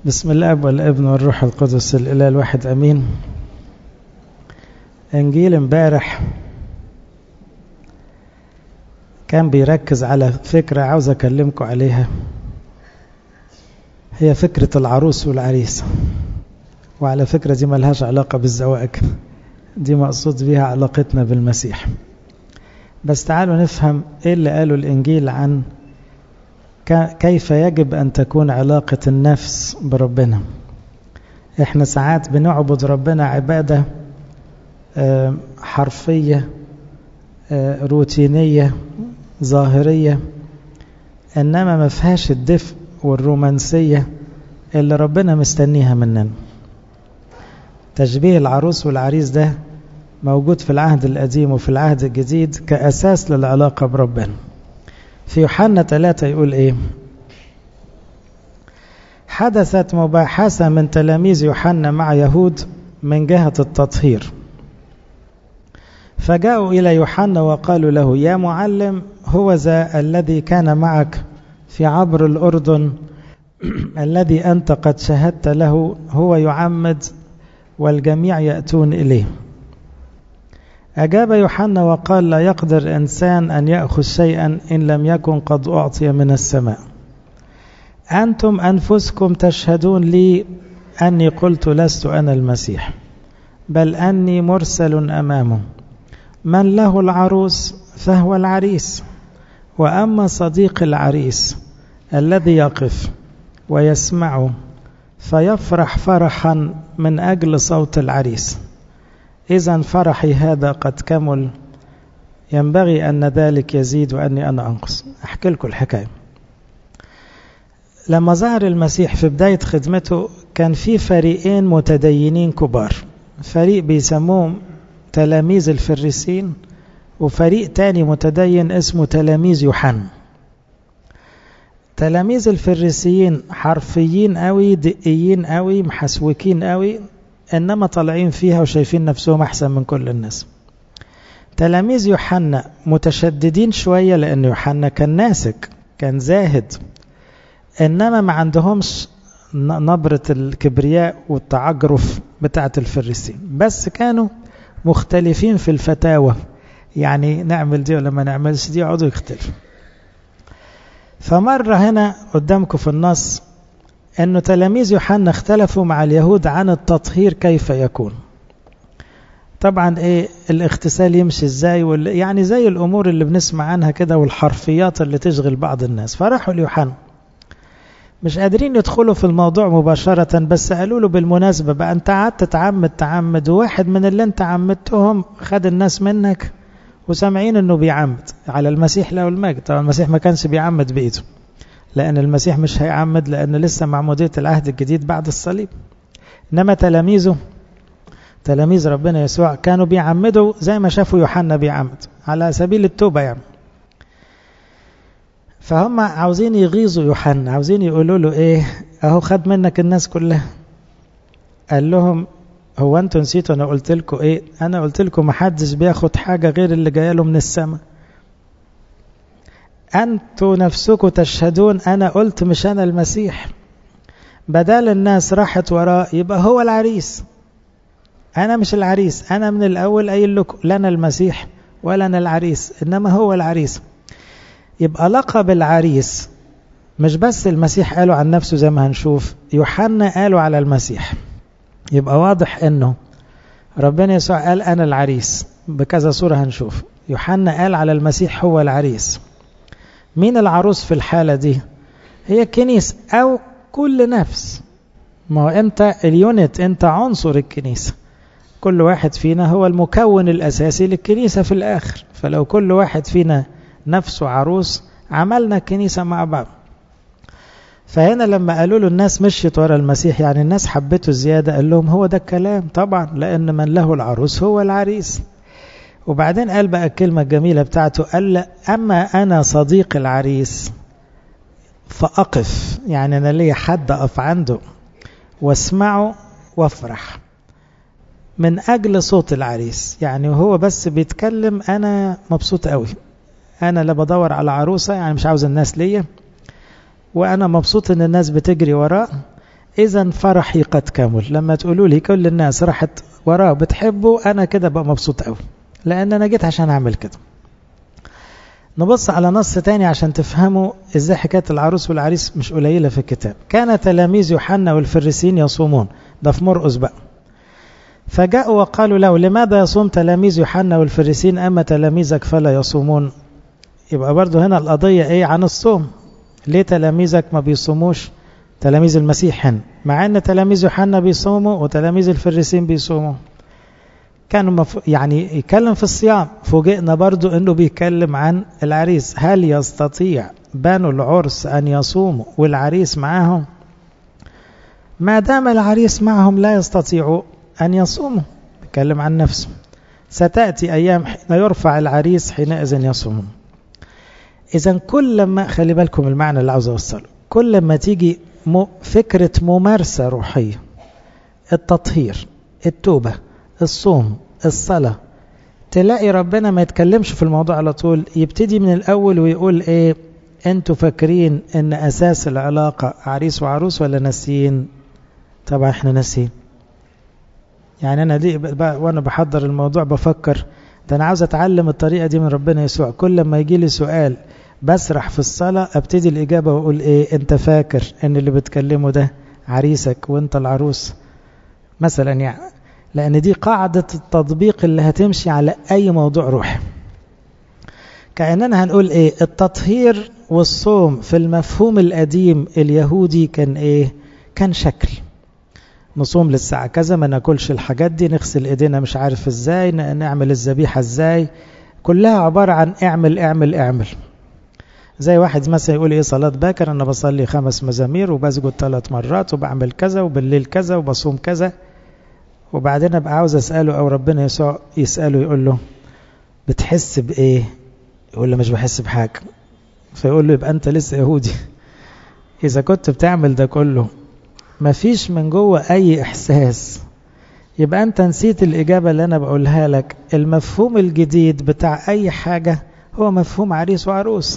بسم الاب والابن والروح القدس الاله الواحد امين انجيل امبارح كان بيركز على فكره عاوز اكلمكم عليها هي فكره العروس والعريس وعلى فكره دي ملهاش علاقه بالزواج دي مقصود بيها علاقتنا بالمسيح بس تعالوا نفهم ايه اللي قاله الانجيل عن كيف يجب أن تكون علاقة النفس بربنا احنا ساعات بنعبد ربنا عبادة حرفية روتينية ظاهرية إنما ما فيهاش الدفء والرومانسية اللي ربنا مستنيها مننا تشبيه العروس والعريس ده موجود في العهد القديم وفي العهد الجديد كأساس للعلاقة بربنا في يوحنا 3 يقول ايه حدثت مباحثة من تلاميذ يوحنا مع يهود من جهة التطهير فجاءوا إلى يوحنا وقالوا له يا معلم هو ذا الذي كان معك في عبر الأردن الذي أنت قد شهدت له هو يعمد والجميع يأتون إليه أجاب يوحنا وقال لا يقدر إنسان أن يأخذ شيئا إن لم يكن قد أعطي من السماء أنتم أنفسكم تشهدون لي أني قلت لست أنا المسيح بل أني مرسل أمامه من له العروس فهو العريس وأما صديق العريس الذي يقف ويسمعه فيفرح فرحا من أجل صوت العريس إذا فرحي هذا قد كمل ينبغي أن ذلك يزيد وأني أنا أنقص أحكي لكم الحكاية لما ظهر المسيح في بداية خدمته كان في فريقين متدينين كبار فريق بيسموهم تلاميذ الفريسين وفريق تاني متدين اسمه تلاميذ يوحنا تلاميذ الفريسيين حرفيين قوي دقيين قوي محسوكين قوي انما طالعين فيها وشايفين نفسهم احسن من كل الناس تلاميذ يوحنا متشددين شوية لأن يوحنا كان ناسك كان زاهد إنما ما عندهمش نبرة الكبرياء والتعجرف بتاعة الفريسين بس كانوا مختلفين في الفتاوى يعني نعمل دي ولا ما نعملش دي يقعدوا يختلفوا فمرة هنا قدامكم في النص أنه تلاميذ يوحنا اختلفوا مع اليهود عن التطهير كيف يكون طبعا ايه الاغتسال يمشي ازاي وال... يعني زي الامور اللي بنسمع عنها كده والحرفيات اللي تشغل بعض الناس فراحوا ليوحنا مش قادرين يدخلوا في الموضوع مباشرة بس قالوا له بالمناسبة بقى انت قعدت تعمد تعمد وواحد من اللي انت عمدتهم خد الناس منك وسامعين انه بيعمد على المسيح له المجد طبعا المسيح ما كانش بيعمد بايده لأن المسيح مش هيعمد لأن لسه معمودية العهد الجديد بعد الصليب إنما تلاميذه تلاميذ ربنا يسوع كانوا بيعمدوا زي ما شافوا يوحنا بيعمد على سبيل التوبة يعني فهم عاوزين يغيظوا يوحنا عاوزين يقولوا له ايه اهو خد منك الناس كلها قال لهم هو انتوا نسيتوا انا قلت لكم ايه انا قلت لكم محدش بياخد حاجه غير اللي جايه له من السماء أنتوا نفسكم تشهدون أنا قلت مش أنا المسيح بدل الناس راحت وراه يبقى هو العريس أنا مش العريس أنا من الأول قايل لكم لا أنا المسيح ولا أنا العريس إنما هو العريس يبقى لقب العريس مش بس المسيح قالوا عن نفسه زي ما هنشوف يوحنا قالوا على المسيح يبقى واضح انه ربنا يسوع قال انا العريس بكذا صورة هنشوف يوحنا قال على المسيح هو العريس مين العروس في الحالة دي هي الكنيسة أو كل نفس ما هو أنت اليونت أنت عنصر الكنيسة كل واحد فينا هو المكون الأساسي للكنيسة في الآخر فلو كل واحد فينا نفسه عروس عملنا الكنيسة مع بعض فهنا لما قالوا له الناس مشيت ورا المسيح يعني الناس حبته زيادة قال لهم هو ده الكلام طبعا لأن من له العروس هو العريس وبعدين قال بقى الكلمة الجميلة بتاعته قال أما أنا صديق العريس فأقف يعني أنا لي حد أقف عنده واسمعه وافرح من أجل صوت العريس يعني هو بس بيتكلم أنا مبسوط قوي أنا لا بدور على عروسة يعني مش عاوز الناس ليا وأنا مبسوط إن الناس بتجري وراه إذا فرحي قد كمل لما تقولوا لي كل الناس راحت وراه بتحبه أنا كده بقى مبسوط قوي لأن أنا جيت عشان أعمل كده نبص على نص تاني عشان تفهموا ازاي حكاية العروس والعريس مش قليلة في الكتاب كان تلاميذ يوحنا والفريسين يصومون ده في مرقس بقى فجاءوا وقالوا له لماذا يصوم تلاميذ يوحنا والفريسين أما تلاميذك فلا يصومون يبقى برضو هنا القضية ايه عن الصوم ليه تلاميذك ما بيصوموش تلاميذ المسيح هنا مع ان تلاميذ يوحنا بيصوموا وتلاميذ الفريسين بيصوموا كانوا مف... يعني يتكلم في الصيام فوجئنا برضو انه بيتكلم عن العريس هل يستطيع بنو العرس ان يصوموا والعريس معاهم ما دام العريس معهم لا يستطيعوا ان يصوموا بيتكلم عن نفسه ستأتي أيام حين يرفع العريس حينئذ يصومون إذا كل ما خلي بالكم المعنى اللي عاوز أوصله كل ما تيجي م... فكرة ممارسة روحية التطهير التوبة الصوم الصلاة تلاقي ربنا ما يتكلمش في الموضوع على طول يبتدي من الأول ويقول إيه أنتوا فاكرين أن أساس العلاقة عريس وعروس ولا ناسيين طبعا احنا ناسيين يعني أنا دي وأنا بحضر الموضوع بفكر ده أنا عاوز أتعلم الطريقة دي من ربنا يسوع كل ما يجي لي سؤال بسرح في الصلاة ابتدي الإجابة وأقول إيه أنت فاكر أن اللي بتكلمه ده عريسك وأنت العروس مثلا يعني لأن دي قاعدة التطبيق اللي هتمشي على أي موضوع روحي كأننا هنقول إيه التطهير والصوم في المفهوم القديم اليهودي كان إيه كان شكل نصوم للساعة كذا ما ناكلش الحاجات دي نغسل ايدينا مش عارف ازاي نعمل الذبيحة ازاي كلها عبارة عن اعمل اعمل اعمل زي واحد مثلا يقول ايه صلاة باكر انا بصلي خمس مزامير وبسجد ثلاث مرات وبعمل كذا وبالليل كذا وبصوم كذا وبعدين ابقى عاوز اساله او ربنا يسوع يساله يقول له بتحس بايه يقول له مش بحس بحاجه فيقول له يبقى انت لسه يهودي اذا كنت بتعمل ده كله مفيش من جوه اي احساس يبقى انت نسيت الاجابه اللي انا بقولها لك المفهوم الجديد بتاع اي حاجه هو مفهوم عريس وعروس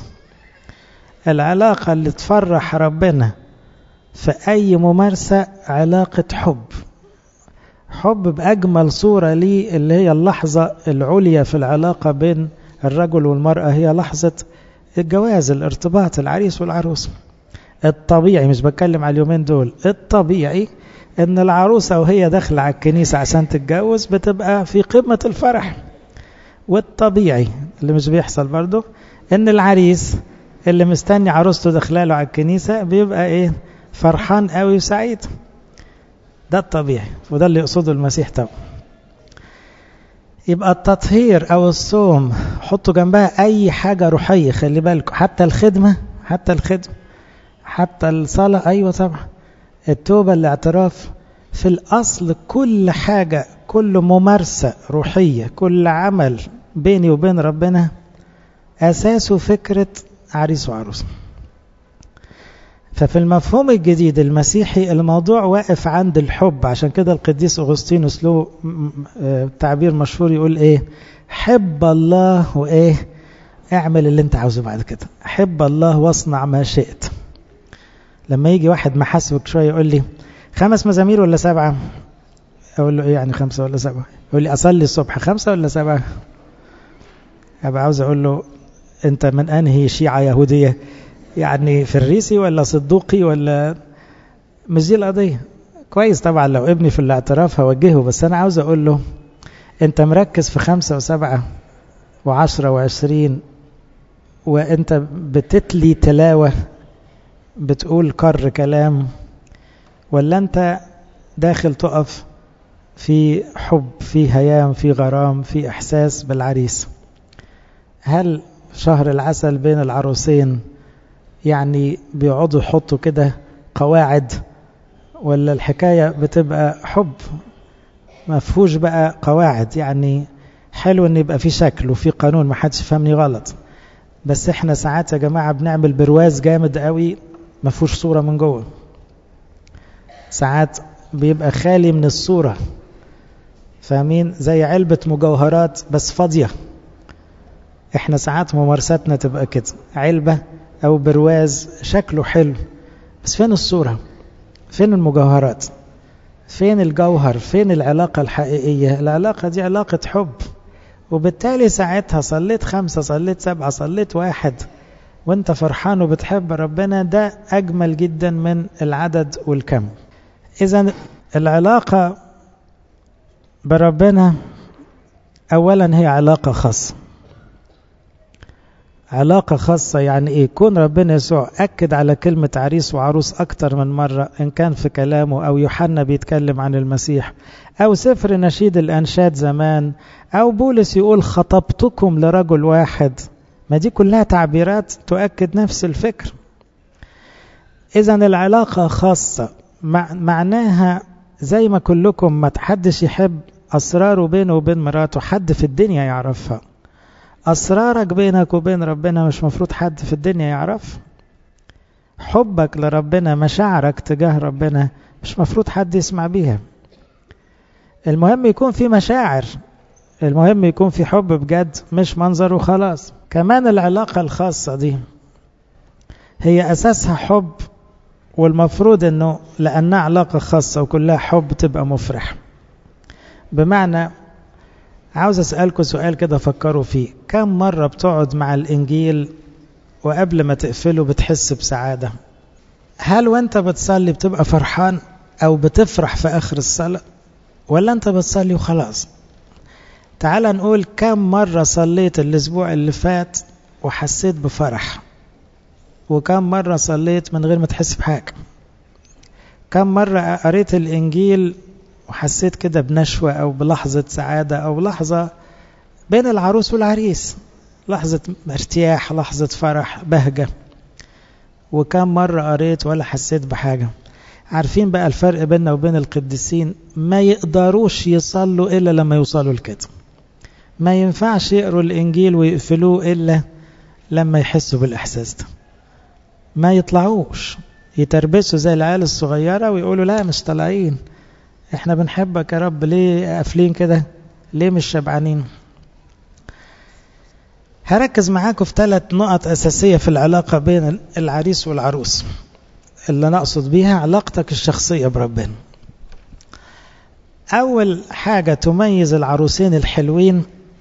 العلاقه اللي تفرح ربنا في اي ممارسه علاقه حب حب بأجمل صورة لي اللي هي اللحظة العليا في العلاقة بين الرجل والمرأة هي لحظة الجواز الارتباط العريس والعروس الطبيعي مش بتكلم على اليومين دول الطبيعي ان العروسة وهي داخلة على الكنيسة عشان تتجوز بتبقى في قمة الفرح والطبيعي اللي مش بيحصل برضه ان العريس اللي مستني عروسته داخلاله على الكنيسة بيبقى ايه فرحان قوي وسعيد ده الطبيعي وده اللي يقصده المسيح طبعا يبقى التطهير او الصوم حطوا جنبها اي حاجة روحية خلي بالكم حتى الخدمة حتى الخدمة حتى الصلاة ايوه طبعا التوبة الاعتراف في الاصل كل حاجة كل ممارسة روحية كل عمل بيني وبين ربنا اساسه فكرة عريس وعروس ففي المفهوم الجديد المسيحي الموضوع واقف عند الحب عشان كده القديس أغسطينوس له تعبير مشهور يقول ايه حب الله وايه اعمل اللي انت عاوزه بعد كده حب الله واصنع ما شئت لما يجي واحد محاسبك شوية يقول لي خمس مزامير ولا سبعة اقول له ايه يعني خمسة ولا سبعة يقول لي اصلي الصبح خمسة ولا سبعة ابقى عاوز اقول له انت من انهي شيعة يهودية يعني فريسي ولا صدوقي ولا مش دي القضية كويس طبعا لو ابني في الاعتراف هوجهه بس أنا عاوز أقول له أنت مركز في خمسة وسبعة وعشرة وعشرين وأنت بتتلي تلاوة بتقول كر كلام ولا أنت داخل تقف في حب في هيام في غرام في إحساس بالعريس هل شهر العسل بين العروسين يعني بيقعدوا يحطوا كده قواعد ولا الحكاية بتبقى حب ما فيهوش بقى قواعد يعني حلو ان يبقى في شكل وفي قانون ما حدش فهمني غلط بس احنا ساعات يا جماعة بنعمل برواز جامد قوي ما فيهوش صورة من جوه ساعات بيبقى خالي من الصورة فاهمين زي علبة مجوهرات بس فاضية احنا ساعات ممارساتنا تبقى كده علبة او برواز شكله حلو بس فين الصورة فين المجوهرات فين الجوهر فين العلاقة الحقيقية العلاقة دي علاقة حب وبالتالي ساعتها صليت خمسة صليت سبعة صليت واحد وانت فرحان وبتحب ربنا ده أجمل جدا من العدد والكم إذا العلاقة بربنا أولا هي علاقة خاصة علاقة خاصة يعني إيه كون ربنا يسوع أكد على كلمة عريس وعروس أكتر من مرة إن كان في كلامه أو يوحنا بيتكلم عن المسيح أو سفر نشيد الأنشاد زمان أو بولس يقول خطبتكم لرجل واحد ما دي كلها تعبيرات تؤكد نفس الفكر إذا العلاقة خاصة معناها زي ما كلكم ما تحدش يحب أسراره بينه وبين مراته حد في الدنيا يعرفها أسرارك بينك وبين ربنا مش مفروض حد في الدنيا يعرف حبك لربنا مشاعرك تجاه ربنا مش مفروض حد يسمع بيها المهم يكون في مشاعر المهم يكون في حب بجد مش منظر وخلاص كمان العلاقة الخاصة دي هي أساسها حب والمفروض أنه لأنها علاقة خاصة وكلها حب تبقى مفرح بمعنى عاوز أسألكم سؤال كده فكروا فيه كم مرة بتقعد مع الإنجيل وقبل ما تقفله بتحس بسعادة هل وانت بتصلي بتبقى فرحان أو بتفرح في آخر الصلاة ولا انت بتصلي وخلاص تعال نقول كم مرة صليت الأسبوع اللي فات وحسيت بفرح وكم مرة صليت من غير ما تحس بحاجة كم مرة قريت الإنجيل وحسيت كده بنشوة أو بلحظة سعادة أو لحظة بين العروس والعريس لحظة ارتياح لحظة فرح بهجة وكم مرة قريت ولا حسيت بحاجة عارفين بقى الفرق بيننا وبين القديسين ما يقدروش يصلوا إلا لما يوصلوا لكده ما ينفعش يقروا الإنجيل ويقفلوه إلا لما يحسوا بالإحساس ده ما يطلعوش يتربسوا زي العيال الصغيرة ويقولوا لا مش طالعين احنا بنحبك يا رب ليه قافلين كده ليه مش شبعانين هركز معاكم في ثلاث نقط أساسية في العلاقة بين العريس والعروس اللي نقصد بيها علاقتك الشخصية بربنا أول حاجة تميز العروسين الحلوين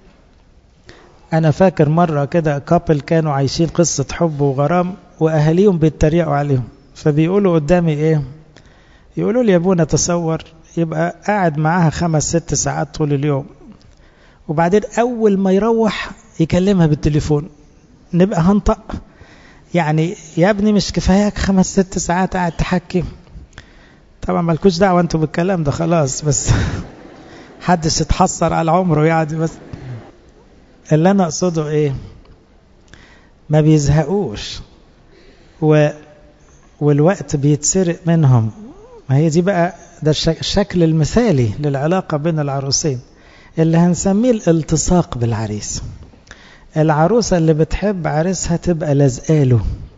أنا فاكر مرة كده كابل كانوا عايشين قصة حب وغرام وأهاليهم بيتريقوا عليهم فبيقولوا قدامي إيه يقولوا لي يا ابونا تصور يبقى قاعد معاها خمس ست ساعات طول اليوم وبعدين أول ما يروح يكلمها بالتليفون نبقى هنطق يعني يا ابني مش كفاياك خمس ست ساعات قاعد تحكي طبعا مالكوش دعوة انتوا بالكلام ده خلاص بس حدش يتحسر على عمره يعني بس اللي انا اقصده ايه ما بيزهقوش و والوقت بيتسرق منهم ما هي دي بقى ده الشكل المثالي للعلاقة بين العروسين اللي هنسميه الالتصاق بالعريس العروسة اللي بتحب عريسها تبقى لازقاله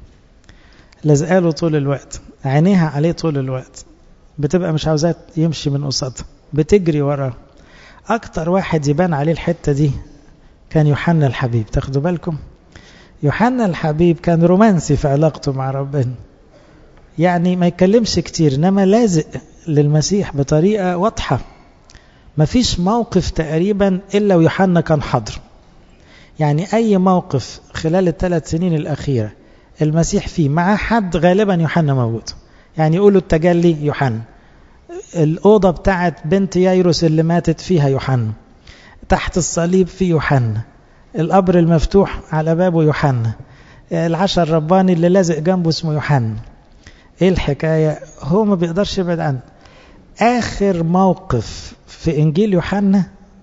لازقاله طول الوقت عينيها عليه طول الوقت بتبقى مش عاوزاه يمشي من قصادها بتجري وراه اكتر واحد يبان عليه الحتة دي كان يوحنا الحبيب تاخدوا بالكم يوحنا الحبيب كان رومانسي في علاقته مع ربنا يعني ما يتكلمش كتير انما لازق للمسيح بطريقة واضحة مفيش موقف تقريبا إلا ويوحنا كان حاضر يعني أي موقف خلال الثلاث سنين الأخيرة المسيح فيه مع حد غالبا يوحنا موجود يعني يقولوا التجلي يوحنا الأوضة بتاعت بنت يايروس اللي ماتت فيها يوحنا تحت الصليب في يوحنا القبر المفتوح على بابه يوحنا العشر الرباني اللي لازق جنبه اسمه يوحنا ايه الحكاية هو ما بيقدرش يبعد عنه آخر موقف في إنجيل يوحنا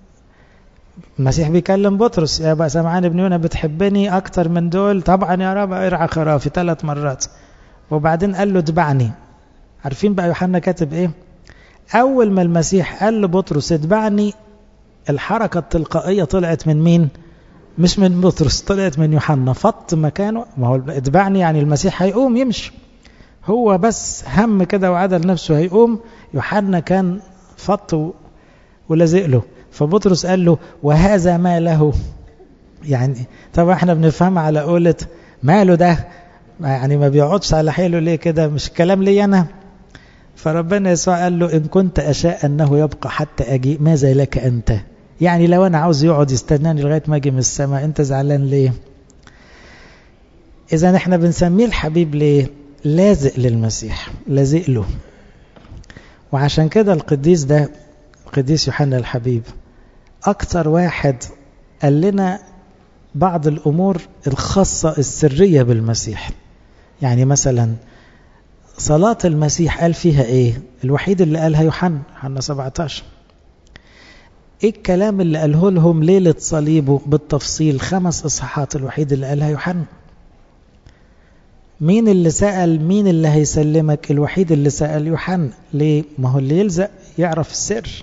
المسيح بيكلم بطرس يا بقى سمعان ابن يونا بتحبني أكتر من دول طبعا يا رب ارعى خرافي ثلاث مرات وبعدين قال له اتبعني عارفين بقى يوحنا كاتب ايه أول ما المسيح قال لبطرس اتبعني الحركة التلقائية طلعت من مين مش من بطرس طلعت من يوحنا فط مكانه ما هو اتبعني يعني المسيح هيقوم يمشي هو بس هم كده وعدل نفسه هيقوم يوحنا كان فط ولازق له فبطرس قال له وهذا ما له يعني طبعا احنا بنفهم على قولة ماله ده يعني ما بيقعدش على حيله ليه كده مش كلام لي انا فربنا يسوع قال له إن كنت أشاء أنه يبقى حتى أجي ماذا لك أنت يعني لو أنا عاوز يقعد يستناني لغاية ما أجي من السماء أنت زعلان ليه إذا احنا بنسميه الحبيب ليه لازق للمسيح لازق له وعشان كده القديس ده القديس يوحنا الحبيب أكتر واحد قال لنا بعض الأمور الخاصة السرية بالمسيح يعني مثلا صلاة المسيح قال فيها ايه الوحيد اللي قالها يوحنا يوحنا 17 ايه الكلام اللي قاله لهم ليلة صليبه بالتفصيل خمس اصحاحات الوحيد اللي قالها يوحنا مين اللي سأل مين اللي هيسلمك الوحيد اللي سأل يوحنا ليه ما هو اللي يلزق يعرف السر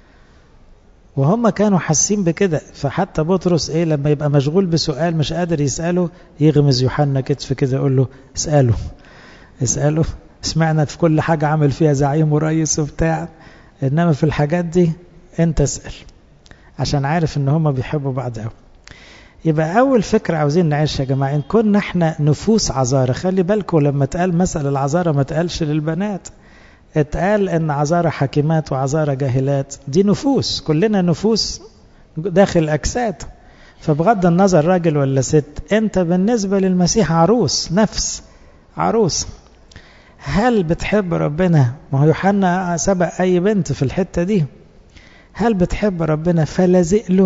وهم كانوا حاسين بكده فحتى بطرس ايه لما يبقى مشغول بسؤال مش قادر يسأله يغمز يوحنا كتف كده يقول له اسأله اسأله سمعنا في كل حاجة عامل فيها زعيم ورئيس وبتاع انما في الحاجات دي انت اسأل عشان عارف ان هم بيحبوا بعض قوي يبقى اول فكرة عاوزين نعيشها يا جماعة ان كنا احنا نفوس عذارة خلي بالكم لما اتقال مثل العذارة ما اتقالش للبنات اتقال ان عذارة حكيمات وعذارة جاهلات دي نفوس كلنا نفوس داخل اجساد فبغض النظر راجل ولا ست انت بالنسبة للمسيح عروس نفس عروس هل بتحب ربنا ما هو يوحنا سبق اي بنت في الحتة دي هل بتحب ربنا فلازق له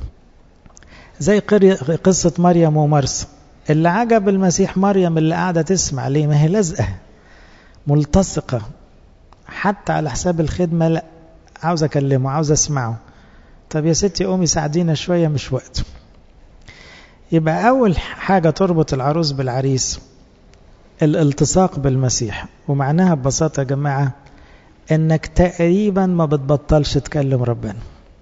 زي قصة مريم ومرسى اللي عجب المسيح مريم اللي قاعدة تسمع ليه ما هي لازقة ملتصقة حتى على حساب الخدمة لا عاوز أكلمه عاوز أسمعه طب يا ستي قومي ساعدينا شوية مش وقته يبقى أول حاجة تربط العروس بالعريس الالتصاق بالمسيح ومعناها ببساطة يا جماعة انك تقريبا ما بتبطلش تكلم ربنا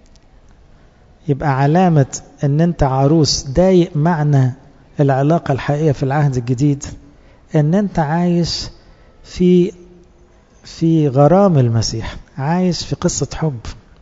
يبقى علامة ان انت عروس ضايق معنى العلاقة الحقيقية في العهد الجديد ان انت عايش في في غرام المسيح عايش في قصة حب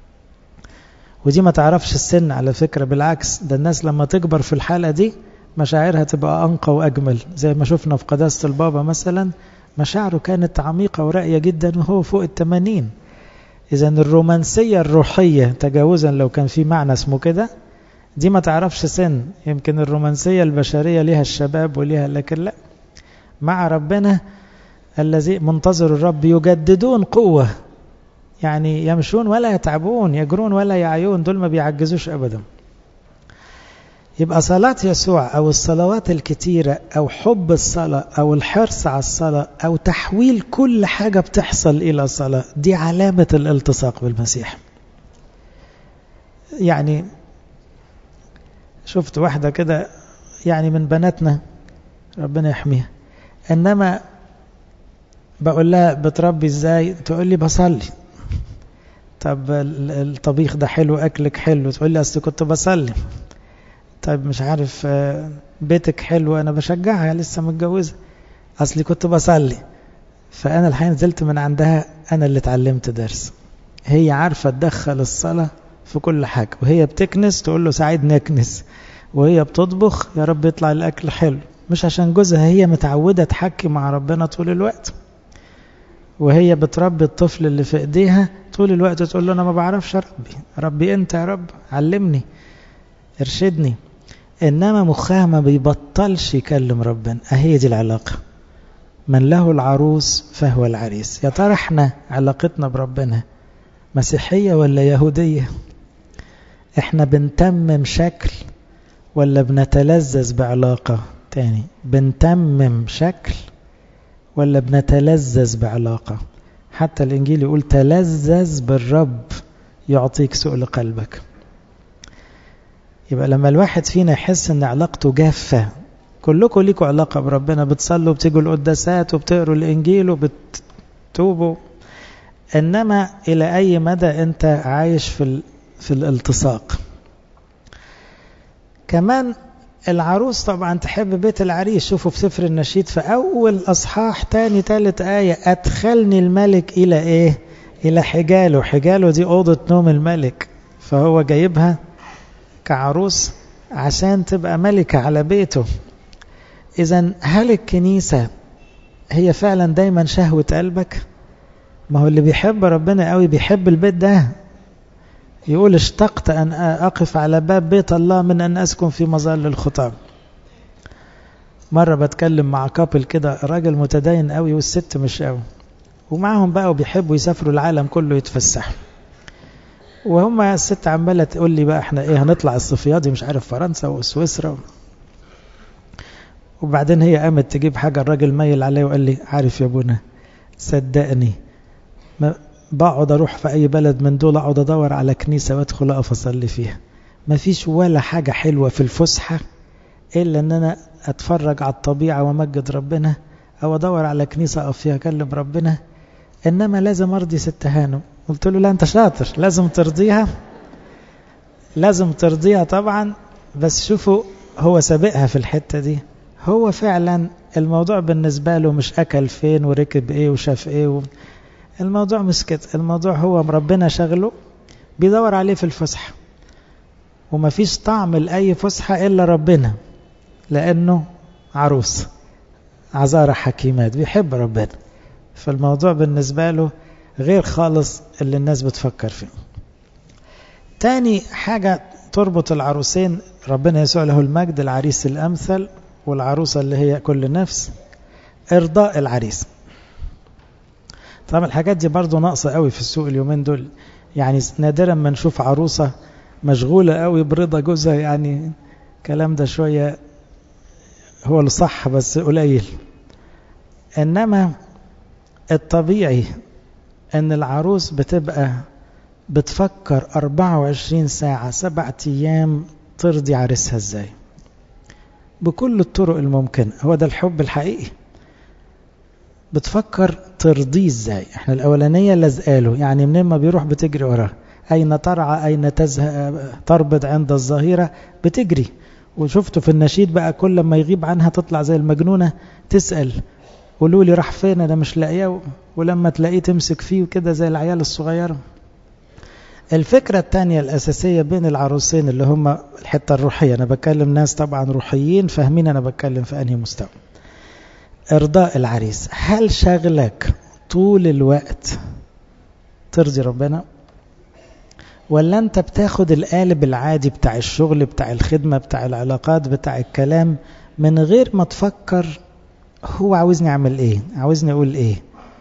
ودي ما تعرفش السن على فكرة بالعكس ده الناس لما تكبر في الحالة دي مشاعرها تبقى أنقى وأجمل زي ما شفنا في قداسة البابا مثلا مشاعره كانت عميقة ورائية جدا وهو فوق التمانين إذا الرومانسية الروحية تجاوزا لو كان في معنى اسمه كده دي ما تعرفش سن يمكن الرومانسية البشرية ليها الشباب وليها لكن لا مع ربنا الذي منتظر الرب يجددون قوة يعني يمشون ولا يتعبون يجرون ولا يعيون دول ما بيعجزوش أبدا يبقى صلاة يسوع أو الصلوات الكتيرة أو حب الصلاة أو الحرص على الصلاة أو تحويل كل حاجة بتحصل إلى صلاة دي علامة الالتصاق بالمسيح يعني شفت واحدة كده يعني من بناتنا ربنا يحميها إنما بقول لها بتربي ازاي تقول لي بصلي طب الطبيخ ده حلو اكلك حلو تقول لي اصل كنت بصلي طيب مش عارف بيتك حلو انا بشجعها لسه متجوزه اصلي كنت بصلي فانا الحين نزلت من عندها انا اللي اتعلمت درس هي عارفه تدخل الصلاه في كل حاجه وهي بتكنس تقول له ساعدني اكنس وهي بتطبخ يا رب يطلع الاكل حلو مش عشان جوزها هي متعوده تحكي مع ربنا طول الوقت وهي بتربي الطفل اللي في ايديها طول الوقت تقول له انا ما بعرفش اربي ربي انت يا رب علمني ارشدني انما مخها ما بيبطلش يكلم ربنا اهي دي العلاقه من له العروس فهو العريس يا ترى احنا علاقتنا بربنا مسيحيه ولا يهوديه احنا بنتمم شكل ولا بنتلذذ بعلاقه تاني بنتمم شكل ولا بنتلذذ بعلاقة حتى الإنجيل يقول تلذذ بالرب يعطيك سؤل قلبك يبقى لما الواحد فينا يحس ان علاقته جافة كلكم ليكوا علاقة بربنا بتصلوا بتيجوا القداسات وبتقروا الإنجيل وبتتوبوا إنما إلى أي مدى أنت عايش في, في الالتصاق كمان العروس طبعا تحب بيت العريس شوفوا في سفر النشيد في أول أصحاح تاني تالت آية أدخلني الملك إلى إيه إلى حجاله حجاله دي أوضة نوم الملك فهو جايبها كعروس عشان تبقى ملكة على بيته إذا هل الكنيسة هي فعلا دايما شهوة قلبك ما هو اللي بيحب ربنا قوي بيحب البيت ده يقول اشتقت أن أقف على باب بيت الله من أن أسكن في مظل الخطاب مرة بتكلم مع كابل كده راجل متدين قوي والست مش قوي ومعهم بقى وبيحبوا يسافروا العالم كله يتفسحوا وهم الست عمالة تقول لي بقى احنا ايه هنطلع الصيفيات دي مش عارف فرنسا وسويسرا وبعدين هي قامت تجيب حاجة الراجل ميل عليه وقال لي عارف يا ابونا صدقني ما بقعد اروح في اي بلد من دول اقعد ادور على كنيسة وادخل اقف اصلي فيها ما فيش ولا حاجة حلوة في الفسحة الا ان انا اتفرج على الطبيعة وامجد ربنا او ادور على كنيسة اقف فيها اكلم ربنا انما لازم ارضي ست هانم قلت له لا انت شاطر لازم ترضيها لازم ترضيها طبعا بس شوفوا هو سابقها في الحتة دي هو فعلا الموضوع بالنسبة له مش أكل فين وركب إيه وشاف إيه و... الموضوع مش كده الموضوع هو ربنا شغله بيدور عليه في الفسحة وما فيش طعم لأي فسحة إلا ربنا لأنه عروس عذارى حكيمات بيحب ربنا فالموضوع بالنسبة له غير خالص اللي الناس بتفكر فيه تاني حاجة تربط العروسين ربنا يسوع له المجد العريس الأمثل والعروسة اللي هي كل نفس إرضاء العريس طبعا الحاجات دي برضو ناقصة قوي في السوق اليومين دول يعني نادرا ما نشوف عروسة مشغولة قوي برضا جوزها يعني الكلام ده شوية هو الصح بس قليل إنما الطبيعي ان العروس بتبقى بتفكر 24 ساعة سبعة ايام ترضي عريسها ازاي بكل الطرق الممكنة هو ده الحب الحقيقي بتفكر ترضيه ازاي احنا الاولانية لازقاله يعني منين ما بيروح بتجري وراه اين ترعى اين تزهق تربض عند الظهيرة بتجري وشفته في النشيد بقى كل ما يغيب عنها تطلع زي المجنونة تسأل قولوا لي راح فين انا مش لاقيه ولما تلاقيه تمسك فيه وكده زي العيال الصغيره الفكرة الثانية الأساسية بين العروسين اللي هم الحتة الروحية أنا بكلم ناس طبعا روحيين فاهمين أنا بتكلم في أنهي مستوى إرضاء العريس هل شغلك طول الوقت ترضي ربنا ولا أنت بتاخد القالب العادي بتاع الشغل بتاع الخدمة بتاع العلاقات بتاع الكلام من غير ما تفكر هو عاوزني اعمل ايه عاوزني اقول ايه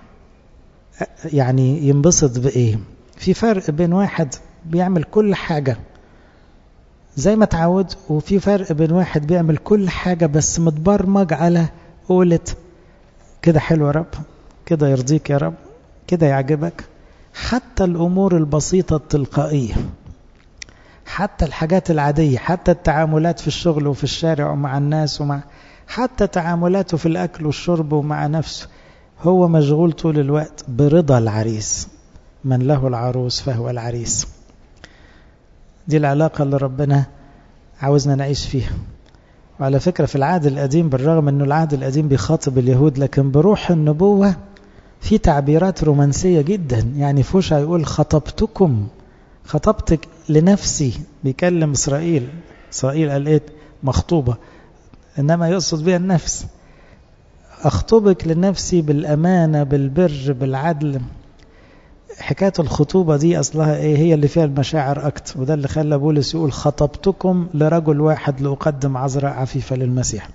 يعني ينبسط بايه في فرق بين واحد بيعمل كل حاجة زي ما تعود وفي فرق بين واحد بيعمل كل حاجة بس متبرمج على قولة كده حلو يا رب كده يرضيك يا رب كده يعجبك حتى الأمور البسيطة التلقائية حتى الحاجات العادية حتى التعاملات في الشغل وفي الشارع ومع الناس ومع حتى تعاملاته في الأكل والشرب ومع نفسه هو مشغول طول الوقت برضا العريس من له العروس فهو العريس دي العلاقة اللي ربنا عاوزنا نعيش فيها وعلى فكرة في العهد القديم بالرغم أنه العهد القديم بيخاطب اليهود لكن بروح النبوة في تعبيرات رومانسية جدا يعني فوش هيقول خطبتكم خطبتك لنفسي بيكلم إسرائيل إسرائيل قال إيه مخطوبة إنما يقصد بها النفس أخطبك لنفسي بالأمانة بالبر بالعدل حكاية الخطوبة دي أصلها إيه هي اللي فيها المشاعر أكتر وده اللي خلى بولس يقول خطبتكم لرجل واحد لأقدم عذراء عفيفة للمسيح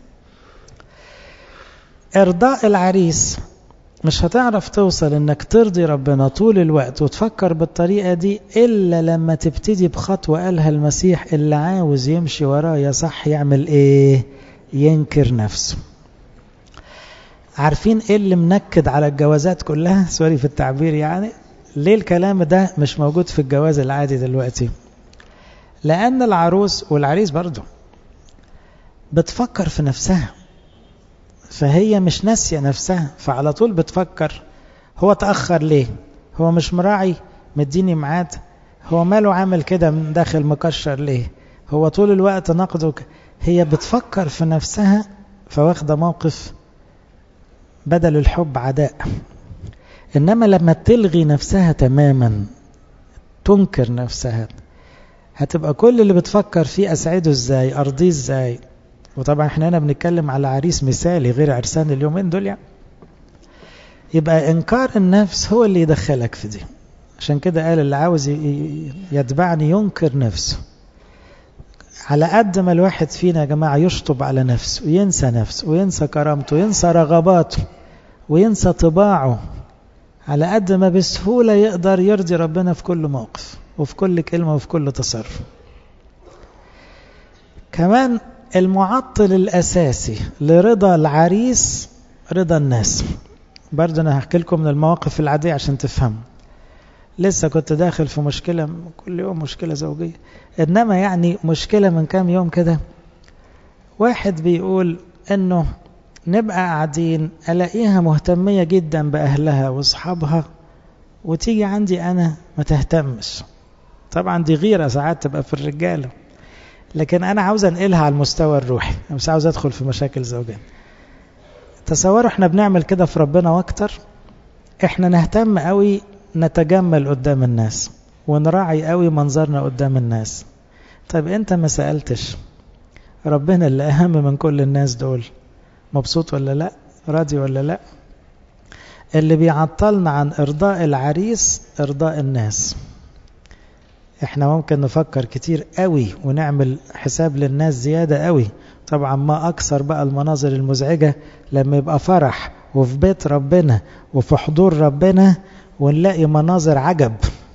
إرضاء العريس مش هتعرف توصل انك ترضي ربنا طول الوقت وتفكر بالطريقة دي إلا لما تبتدي بخطوة قالها المسيح اللي عاوز يمشي ورايا صح يعمل ايه ينكر نفسه عارفين ايه اللي منكد على الجوازات كلها سوري في التعبير يعني ليه الكلام ده مش موجود في الجواز العادي دلوقتي لأن العروس والعريس برضه بتفكر في نفسها فهي مش ناسية نفسها فعلى طول بتفكر هو تأخر ليه هو مش مراعي مديني ميعاد هو ماله عامل كده من داخل مكشر ليه هو طول الوقت نقده هي بتفكر في نفسها فواخدة موقف بدل الحب عداء إنما لما تلغي نفسها تماما تنكر نفسها هتبقى كل اللي بتفكر فيه أسعده إزاي أرضيه إزاي وطبعا احنا هنا بنتكلم على عريس مثالي غير عرسان اليومين دول يعني يبقى إنكار النفس هو اللي يدخلك في دي عشان كده قال اللي عاوز يتبعني ينكر نفسه على قد ما الواحد فينا يا جماعة يشطب على نفسه وينسى نفسه وينسى كرامته وينسى رغباته وينسى طباعه على قد ما بسهولة يقدر يرضي ربنا في كل موقف وفي كل كلمة وفي كل تصرف كمان المعطل الأساسي لرضا العريس رضا الناس برضه أنا هحكي لكم من المواقف العادية عشان تفهموا لسه كنت داخل في مشكلة كل يوم مشكلة زوجية إنما يعني مشكلة من كام يوم كده واحد بيقول إنه نبقى قاعدين ألاقيها مهتمية جدا بأهلها وأصحابها وتيجي عندي أنا ما تهتمش طبعا دي غيرة ساعات تبقى في الرجالة لكن أنا عاوز أنقلها على المستوى الروحي مش عاوز أدخل في مشاكل زوجية تصوروا احنا بنعمل كده في ربنا واكتر احنا نهتم قوي نتجمل قدام الناس ونراعي قوي منظرنا قدام الناس طيب انت ما سألتش ربنا اللي اهم من كل الناس دول مبسوط ولا لا راضي ولا لا اللي بيعطلنا عن ارضاء العريس ارضاء الناس احنا ممكن نفكر كتير قوي ونعمل حساب للناس زيادة قوي طبعا ما اكثر بقى المناظر المزعجة لما يبقى فرح وفي بيت ربنا وفي حضور ربنا ونلاقي مناظر عجب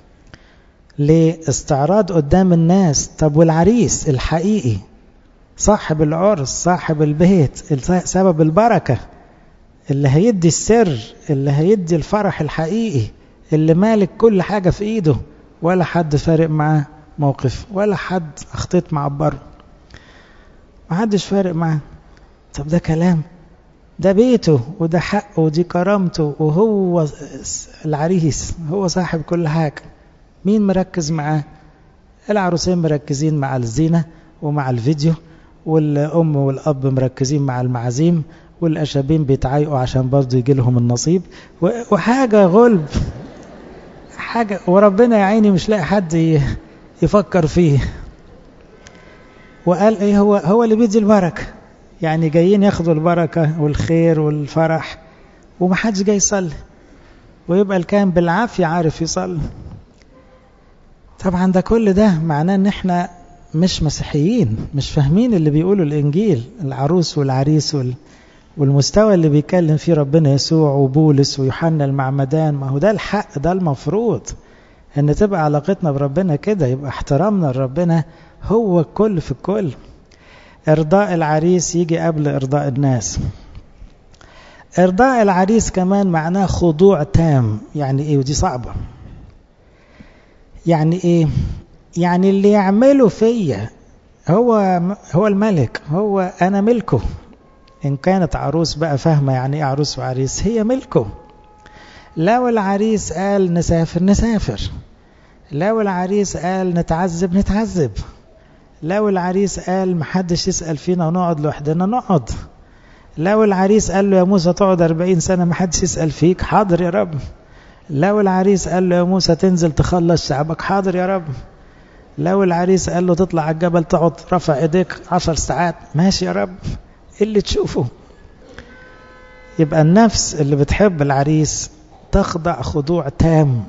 لاستعراض قدام الناس طب والعريس الحقيقي صاحب العرس صاحب البيت سبب البركة اللي هيدي السر اللي هيدي الفرح الحقيقي اللي مالك كل حاجة في ايده ولا حد فارق معاه موقف ولا حد اخطيت معبره ما حدش فارق معاه طب ده كلام ده بيته وده حقه ودي كرامته وهو العريس هو صاحب كل حاجة مين مركز معاه العروسين مركزين مع الزينة ومع الفيديو والأم والأب مركزين مع المعازيم والأشابين بيتعايقوا عشان برضه يجي لهم النصيب وحاجة غلب حاجة وربنا يا عيني مش لاقي حد يفكر فيه وقال ايه هو هو اللي بيدي البركه يعني جايين ياخدوا البركه والخير والفرح ومحدش جاي يصلي ويبقى الكاهن بالعافيه عارف يصلي طبعا ده كل ده معناه ان احنا مش مسيحيين مش فاهمين اللي بيقولوا الانجيل العروس والعريس وال والمستوى اللي بيتكلم فيه ربنا يسوع وبولس ويوحنا المعمدان ما هو ده الحق ده المفروض ان تبقى علاقتنا بربنا كده يبقى احترامنا لربنا هو الكل في الكل ارضاء العريس يجي قبل ارضاء الناس ارضاء العريس كمان معناه خضوع تام يعني ايه ودي صعبة يعني ايه يعني اللي يعمله فيا هو هو الملك هو انا ملكه ان كانت عروس بقى فاهمة يعني ايه عروس وعريس هي ملكه لو العريس قال نسافر نسافر لو العريس قال نتعذب نتعذب لو العريس قال محدش يسأل فينا ونقعد لوحدنا نقعد لو العريس قال له يا موسى تقعد أربعين سنة محدش يسأل فيك حاضر يا رب لو العريس قال له يا موسى تنزل تخلص شعبك حاضر يا رب لو العريس قال له تطلع على الجبل تقعد رفع ايديك عشر ساعات ماشي يا رب اللي تشوفه يبقى النفس اللي بتحب العريس تخضع خضوع تام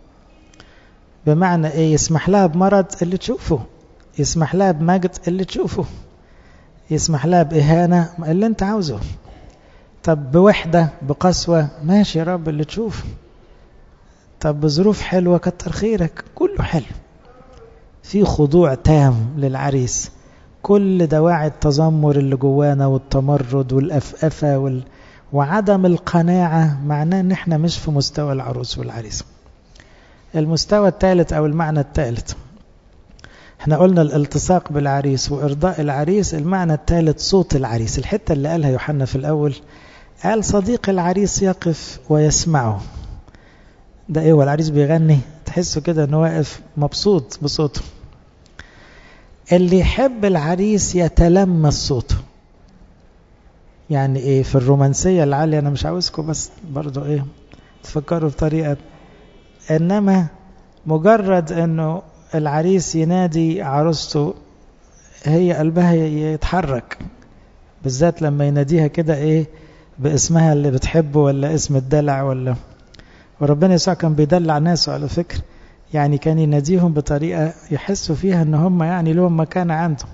بمعنى ايه يسمح لها بمرض اللي تشوفه يسمح لها بمجد اللي تشوفه يسمح لها بإهانة اللي انت عاوزه طب بوحدة بقسوة ماشي يا رب اللي تشوفه طب بظروف حلوة كتر خيرك كله حلو في خضوع تام للعريس كل دواعي التذمر اللي جوانا والتمرد والأفأفة وال... وعدم القناعة معناه ان احنا مش في مستوى العروس والعريس المستوى الثالث او المعنى الثالث احنا قلنا الالتصاق بالعريس وارضاء العريس المعنى الثالث صوت العريس الحتة اللي قالها يوحنا في الاول قال صديق العريس يقف ويسمعه ده ايه والعريس بيغني تحسه كده انه واقف مبسوط بصوته اللي يحب العريس يتلمس صوته يعني ايه في الرومانسية العالية انا مش عاوزكم بس برضو ايه تفكروا بطريقة انما مجرد انه العريس ينادي عروسته هي قلبها يتحرك بالذات لما يناديها كده ايه باسمها اللي بتحبه ولا اسم الدلع ولا وربنا يسوع كان بيدلع ناسه على فكرة يعني كان يناديهم بطريقة يحسوا فيها ان هم يعني لهم مكان عنده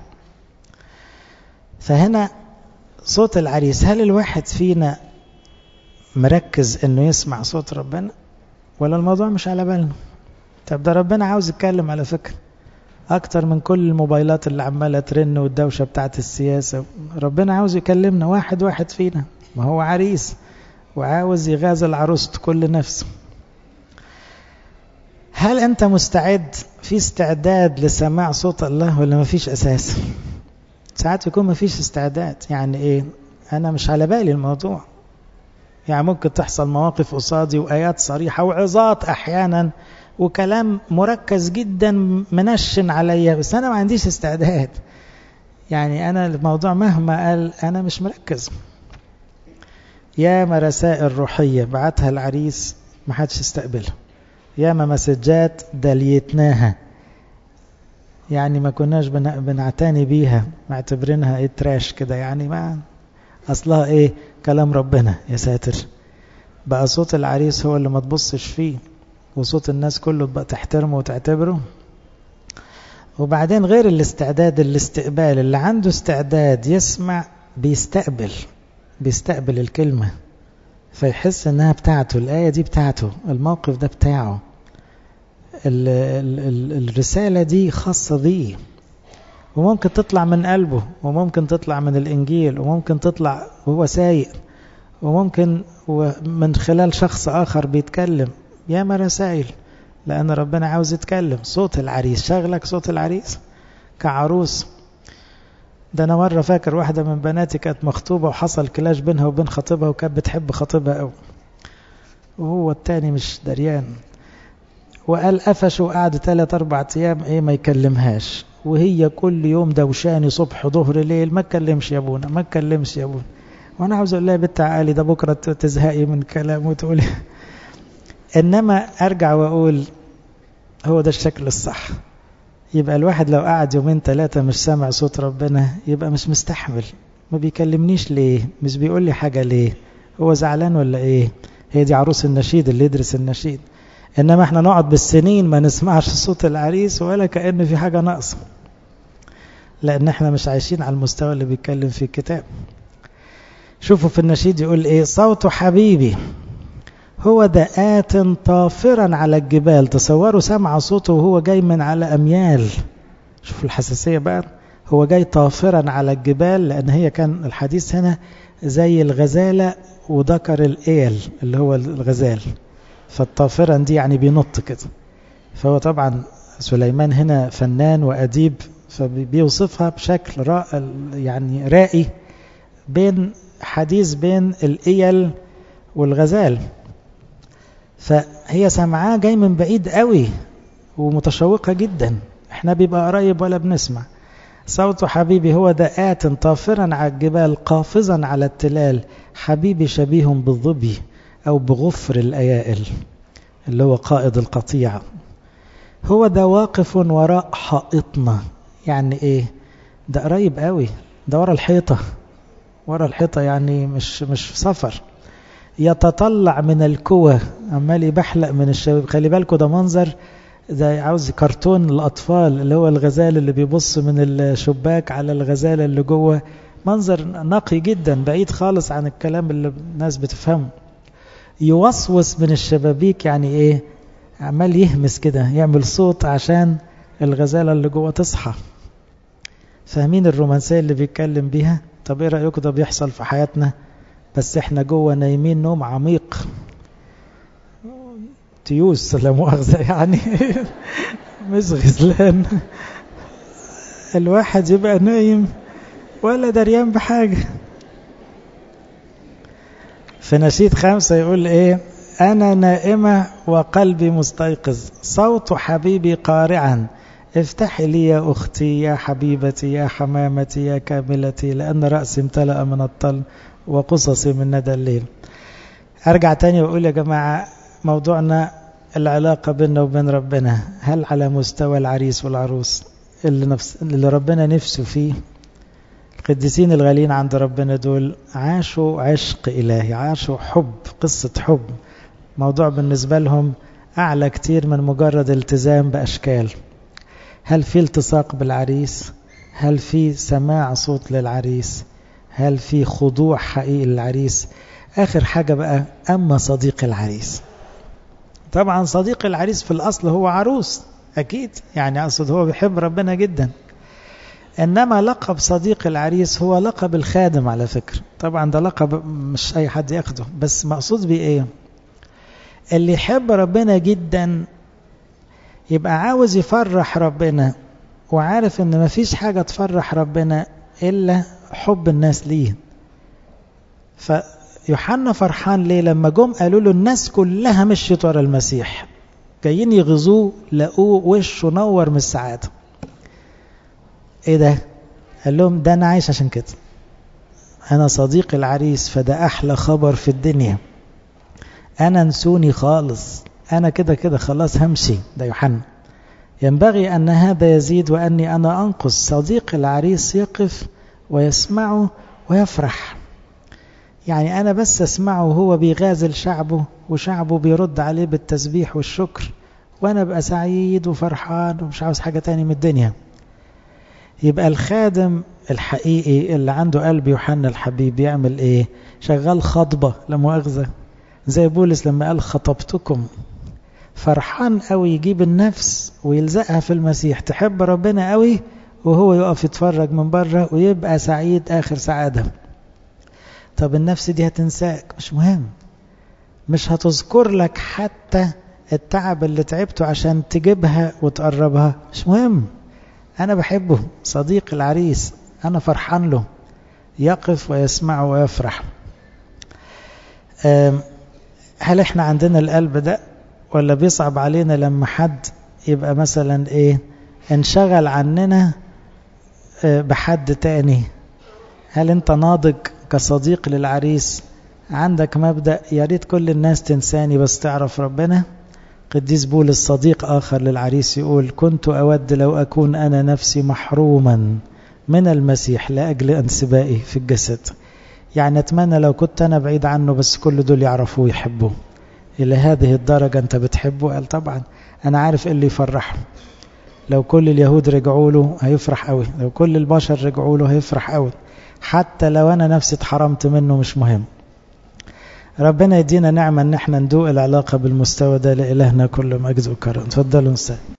فهنا صوت العريس هل الواحد فينا مركز انه يسمع صوت ربنا ولا الموضوع مش على بالنا طب ده ربنا عاوز يتكلم على فكرة اكتر من كل الموبايلات اللي عمالة ترن والدوشة بتاعت السياسة ربنا عاوز يكلمنا واحد واحد فينا ما هو عريس وعاوز يغازل عروسته كل نفسه هل انت مستعد في استعداد لسماع صوت الله ولا ما فيش اساس ساعات يكون ما فيش استعداد يعني ايه انا مش على بالي الموضوع يعني ممكن تحصل مواقف قصادي وايات صريحه وعظات احيانا وكلام مركز جدا منشن عليا بس انا ما عنديش استعداد يعني انا الموضوع مهما قال انا مش مركز ياما رسائل روحيه بعتها العريس ما حدش استقبلها ياما مسجات دليتناها يعني ما كناش بنعتني بيها معتبرينها ايه تراش كده يعني ما اصلها ايه كلام ربنا يا ساتر بقى صوت العريس هو اللي ما تبصش فيه وصوت الناس كله بقى تحترمه وتعتبره وبعدين غير الاستعداد الاستقبال اللي عنده استعداد يسمع بيستقبل بيستقبل الكلمة فيحس انها بتاعته الآية دي بتاعته الموقف ده بتاعه ال ال ال الرسالة دي خاصة بيه وممكن تطلع من قلبه وممكن تطلع من الإنجيل وممكن تطلع وهو سايق وممكن من خلال شخص آخر بيتكلم ياما رسائل لأن ربنا عاوز يتكلم صوت العريس شغلك صوت العريس كعروس ده أنا مرة فاكر واحدة من بناتي كانت مخطوبة وحصل كلاش بينها وبين خطيبها وكانت بتحب خطيبها قوي وهو التاني مش دريان وقال قفش وقعد ثلاث أربع أيام إيه ما يكلمهاش وهي كل يوم دوشاني صبح ظهر ليل ما تكلمش يا ابونا ما تكلمش يا ابونا وانا عاوز اقول لها يا بنت عقلي ده بكره تزهقي من كلام وتقولي انما ارجع واقول هو ده الشكل الصح يبقى الواحد لو قعد يومين ثلاثة مش سامع صوت ربنا يبقى مش مستحمل ما بيكلمنيش ليه مش بيقول لي حاجة ليه هو زعلان ولا ايه هي دي عروس النشيد اللي يدرس النشيد انما احنا نقعد بالسنين ما نسمعش صوت العريس ولا كأن في حاجة ناقصة لان احنا مش عايشين على المستوى اللي بيتكلم فيه الكتاب شوفوا في النشيد يقول ايه صوت حبيبي هو دآت طافرا على الجبال تصوروا سمع صوته وهو جاي من على أميال شوفوا الحساسية بقى هو جاي طافرا على الجبال لأن هي كان الحديث هنا زي الغزالة وذكر الإيل اللي هو الغزال فالطافرا دي يعني بينط كده فهو طبعا سليمان هنا فنان وأديب فبيوصفها بشكل رائع يعني رائي بين حديث بين الإيل والغزال فهي سمعاه جاي من بعيد قوي ومتشوقة جدا احنا بيبقى قريب ولا بنسمع صوت حبيبي هو دآت طافرا على الجبال قافزا على التلال حبيبي شبيه بالظبي أو بغفر الأيائل اللي هو قائد القطيع هو ده واقف وراء حائطنا يعني ايه ده قريب قوي ده ورا الحيطة ورا الحيطة يعني مش مش سفر يتطلع من الكوة عمال يبحلق من الشباب خلي بالكوا ده منظر ده عاوز كرتون الأطفال اللي هو الغزال اللي بيبص من الشباك على الغزالة اللي جوه منظر نقي جدا بعيد خالص عن الكلام اللي الناس بتفهمه يوسوس من الشبابيك يعني ايه عمال يهمس كده يعمل صوت عشان الغزالة اللي جوه تصحى فاهمين الرومانسية اللي بيتكلم بيها طب ايه رأيكم ده بيحصل في حياتنا بس احنا جوه نايمين نوم عميق تيوس لا مؤاخذة يعني مش غزلان الواحد يبقى نايم ولا دريان بحاجة في نشيد خمسة يقول ايه أنا نائمة وقلبي مستيقظ صوت حبيبي قارعا افتحي لي يا أختي يا حبيبتي يا حمامتي يا كاملتي لأن رأسي امتلأ من الطل وقصصي من ندى الليل أرجع تاني وأقول يا جماعة موضوعنا العلاقة بيننا وبين ربنا هل على مستوى العريس والعروس اللي, نفس اللي ربنا نفسه فيه القديسين الغاليين عند ربنا دول عاشوا عشق إلهي عاشوا حب قصة حب موضوع بالنسبة لهم أعلى كتير من مجرد التزام بأشكال هل في التصاق بالعريس هل في سماع صوت للعريس هل في خضوع حقيقي للعريس آخر حاجة بقى أما صديق العريس طبعا صديق العريس في الأصل هو عروس أكيد يعني أقصد هو بيحب ربنا جدا إنما لقب صديق العريس هو لقب الخادم على فكرة طبعا ده لقب مش أي حد ياخده بس مقصود بيه إيه اللي يحب ربنا جدا يبقى عاوز يفرح ربنا وعارف ان مفيش حاجة تفرح ربنا إلا حب الناس ليه فيوحنا فرحان ليه لما جم قالوا له الناس كلها مشيت ورا المسيح جايين يغزوه لقوه وشه نور من السعادة ايه ده قال لهم ده انا عايش عشان كده انا صديق العريس فده احلى خبر في الدنيا انا نسوني خالص انا كده كده خلاص همشي ده يوحنا ينبغي أن هذا يزيد وأني أنا أنقص صديق العريس يقف ويسمعه ويفرح يعني أنا بس أسمعه وهو بيغازل شعبه وشعبه بيرد عليه بالتسبيح والشكر وأنا بقى سعيد وفرحان ومش عاوز حاجة تاني من الدنيا يبقى الخادم الحقيقي اللي عنده قلب يوحنا الحبيب يعمل ايه شغال خطبة لمؤاخذة زي بولس لما قال خطبتكم فرحان قوي يجيب النفس ويلزقها في المسيح تحب ربنا قوي وهو يقف يتفرج من بره ويبقى سعيد آخر سعادة طب النفس دي هتنساك مش مهم مش هتذكر لك حتى التعب اللي تعبته عشان تجيبها وتقربها مش مهم أنا بحبه صديق العريس أنا فرحان له يقف ويسمع ويفرح هل احنا عندنا القلب ده ولا بيصعب علينا لما حد يبقى مثلا ايه انشغل عننا بحد تاني هل انت ناضج كصديق للعريس عندك مبدأ يا ريت كل الناس تنساني بس تعرف ربنا قديس بولس صديق آخر للعريس يقول كنت أود لو أكون أنا نفسي محروما من المسيح لأجل انسبائي في الجسد يعني أتمنى لو كنت أنا بعيد عنه بس كل دول يعرفوه ويحبوه إلى هذه الدرجة أنت بتحبه قال طبعا أنا عارف إيه اللي يفرحه لو كل اليهود رجعوا له هيفرح قوي لو كل البشر رجعوا له هيفرح قوي حتى لو أنا نفسي اتحرمت منه مش مهم ربنا يدينا نعمة ان احنا ندوق العلاقة بالمستوى ده لإلهنا كل مجد وكرم تفضلوا نسأل